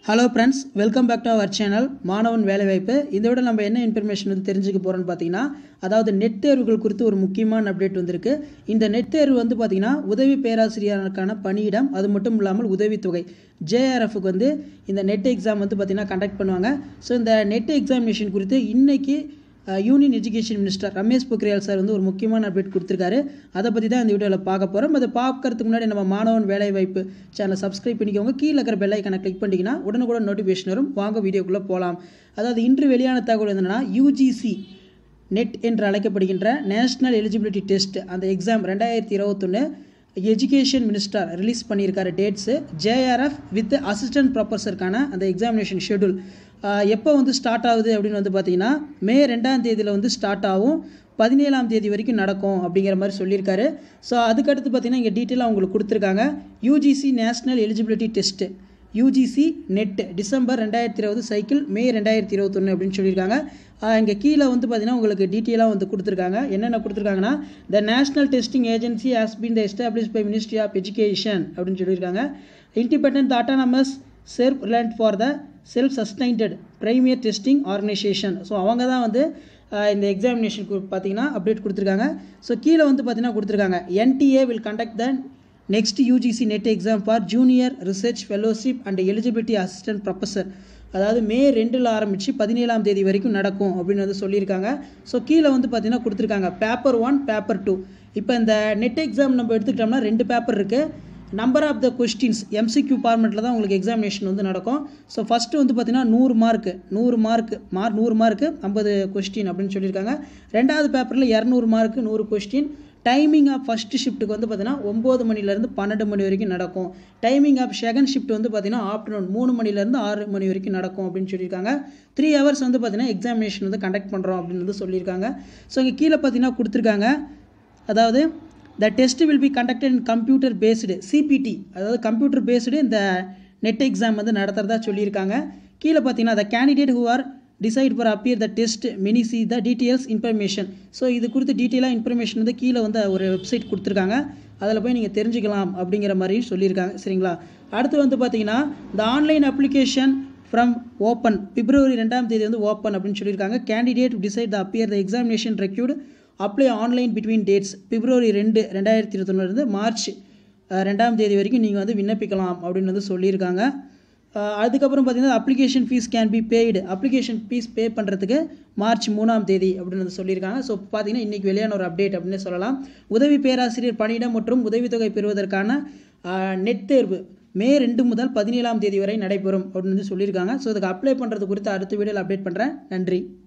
hello friends welcome back to our channel மாணவன் வேலைவாய்ப்பு இந்த விட நம்ம என்ன இன்ஃபர்மேஷன் வந்து தெரிஞ்சுக்க போகிறோம்னு பார்த்தீங்கன்னா அதாவது நெட் தேர்வுகள் குறித்து ஒரு முக்கியமான அப்டேட் வந்திருக்கு இந்த நெட் தேர்வு வந்து பார்த்தீங்கன்னா உதவி பேராசிரியருக்கான பணியிடம் அது மட்டும் இல்லாமல் உதவித்தொகை ஜேஆர்எஃப்க்கு வந்து இந்த நெட் எக்ஸாம் வந்து பார்த்தீங்கன்னா கண்டக்ட் பண்ணுவாங்க ஸோ இந்த நெட் எக்ஸாமினேஷன் குறித்து இன்னைக்கு union education minister Ramesh Pokhriyal sir வந்து ஒரு முக்கியமான அப்டேட் கொடுத்துருக்காரு அதை பற்றி தான் இந்த வீடியோவில் பார்க்க போகிறோம் அதை பார்க்கறதுக்கு முன்னாடி நம்ம மாணவன் வேலைவாய்ப்பு சேனலை சப்ஸ்கிரைப் பண்ணிக்கோங்க கீழே இருக்கிற பெல் ஐக்கனை கிளிக் பண்ணிட்டீங்கன்னா உடனுக்குடன் நோட்டிஃபிகேஷன் வரும் வாங்க வீடியோக்குள்ளே போகலாம் அதாவது இன்று வெளியான தகவல் என்னென்னா யூஜிசி நெட் என்று அழைக்கப்படுகின்ற நேஷ்னல் எலிஜிபிலிட்டி டெஸ்ட் அந்த எக்ஸாம் ரெண்டாயிரத்தி இருபத்தொன்று எஜுகேஷன் மினிஸ்டர் ரிலீஸ் பண்ணியிருக்காரு டேட்ஸு ஜேஆர்எஃப் வித் அசிஸ்டன்ட் ப்ரொஃபஸருக்கான அந்த எக்ஸாமினேஷன் ஷெடியூல் எப்போ வந்து ஸ்டார்ட் ஆகுது அப்படின்னு வந்து பார்த்தீங்கன்னா மே ரெண்டாம் தேதியில் வந்து ஸ்டார்ட் ஆகும் பதினேழாம் தேதி வரைக்கும் நடக்கும் அப்படிங்கிற மாதிரி சொல்லியிருக்காரு ஸோ அதுக்கடுத்து பார்த்தீங்கன்னா இங்கே டீட்டெயிலாக உங்களுக்கு கொடுத்துருக்காங்க UGC national eligibility test UGC NET December ரெண்டாயிரத்தி இருபது சைக்கிள் மே ரெண்டாயிரத்தி இருபத்தொன்று அப்படின்னு சொல்லியிருக்காங்க இங்கே கீழே வந்து பார்த்தீங்கன்னா உங்களுக்கு டீட்டெயிலாக வந்து கொடுத்துருக்காங்க என்னென்ன கொடுத்துருக்காங்கன்னா the national testing agency has been the establish by ministry of education அப்படின்னு சொல்லியிருக்காங்க independent autonomous self reliant for the self sustained premier testing organisation so அவங்க தான் வந்து இந்த எக்ஸாமினேஷனுக்கு பார்த்தீங்கன்னா அப்டேட் கொடுத்துருக்காங்க ஸோ கீழே வந்து பார்த்தீங்கன்னா கொடுத்துருக்காங்க NTA will conduct the next UGC NET exam for junior research fellowship and eligibility assistant professor அதாவது மே ரெண்டில் ஆரம்பித்து பதினேழாம் தேதி வரைக்கும் நடக்கும் அப்படின்னு வந்து சொல்லியிருக்காங்க ஸோ கீழே வந்து பார்த்தீங்கன்னா கொடுத்துருக்காங்க பேப்பர் ஒன் பேப்பர் டூ இப்போ இந்த நெட் எக்ஸாம் நம்ம எடுத்துக்கிட்டோம்னா ரெண்டு பேப்பர் இருக்குது number of the questions MCQ ஃபார்மெட்டில் தான் உங்களுக்கு எக்ஸாமினேஷன் வந்து நடக்கும் ஸோ ஃபஸ்ட்டு வந்து பார்த்தீங்கன்னா நூறு மார்க்கு நூறு மார்க்கு மார்க் நூறு மார்க்கு ஐம்பது கொஸ்டின் அப்படின்னு சொல்லியிருக்காங்க ரெண்டாவது பேப்பரில் இரநூறு மார்க்கு நூறு கொஸ்டின் டைமிங் ஆஃப் ஃபஸ்ட்டு ஷிஃப்ட்டுக்கு வந்து பார்த்தீங்கன்னா ஒம்பது மணிலேருந்து பன்னெண்டு மணி வரைக்கும் நடக்கும் டைமிங் ஆஃப் செகண்ட் ஷிஃப்ட் வந்து பார்த்தீங்கன்னா ஆஃப்டர்நூன் மூணு மணிலேருந்து ஆறு மணி வரைக்கும் நடக்கும் அப்படின்னு சொல்லியிருக்காங்க த்ரீ ஹவர்ஸ் வந்து பார்த்தீங்கன்னா எக்ஸாமினேஷன் வந்து கண்டக்ட் பண்ணுறோம் அப்படின்னு வந்து சொல்லியிருக்காங்க ஸோ இங்கே கீழே பார்த்தீங்கன்னா கொடுத்துருக்காங்க அதாவது the test will be conducted in computer based CBT அதாவது கம்ப்யூட்டர் பேஸ்டு இந்த நெட் எக்ஸாம் வந்து நடத்துகிறதா சொல்லியிருக்காங்க கீழே பார்த்தீங்கன்னா the candidate who are decide for appear the test many see the details information so இது குறித்து டீட்டெயிலாக இன்ஃபர்மேஷன் வந்து கீழே வந்து ஒரு வெப்சைட் கொடுத்துருக்காங்க அதில் போய் நீங்கள் தெரிஞ்சுக்கலாம் அப்படிங்கிற மாதிரியும் சொல்லியிருக்காங்க சரிங்களா அடுத்து வந்து பார்த்தீங்கன்னா the online application from open பிப்ரவரி ரெண்டாம் தேதி வந்து ஓப்பன் அப்படின்னு சொல்லியிருக்காங்க candidate decide the appear the examination required apply online between dates February ரெண்டு ரெண்டாயிரத்தி இருபத்தொன்னுலேருந்து மார்ச் ரெண்டாம் தேதி வரைக்கும் நீங்கள் வந்து விண்ணப்பிக்கலாம் அப்படின்னு வந்து சொல்லியிருக்காங்க அதுக்கப்புறம் பார்த்தீங்கன்னா application fee can be paid application fee pay பண்ணுறதுக்கு மார்ச் மூணாம் தேதி அப்படின்னு வந்து சொல்லியிருக்காங்க ஸோ பார்த்தீங்கன்னா இன்றைக்கி வெளியான ஒரு அப்டேட் அப்படின்னு சொல்லலாம் உதவி பேராசிரியர் பணியிடம் மற்றும் உதவித்தொகை பெறுவதற்கான நெட் தேர்வு மே ரெண்டு முதல் பதினேழாம் தேதி வரை நடைபெறும் அப்படின்னு வந்து சொல்லியிருக்காங்க ஸோ அதுக்கு அப்ளை பண்ணுறது குறித்து அடுத்த வீடியோவில் அப்டேட் பண்ணுறேன் நன்றி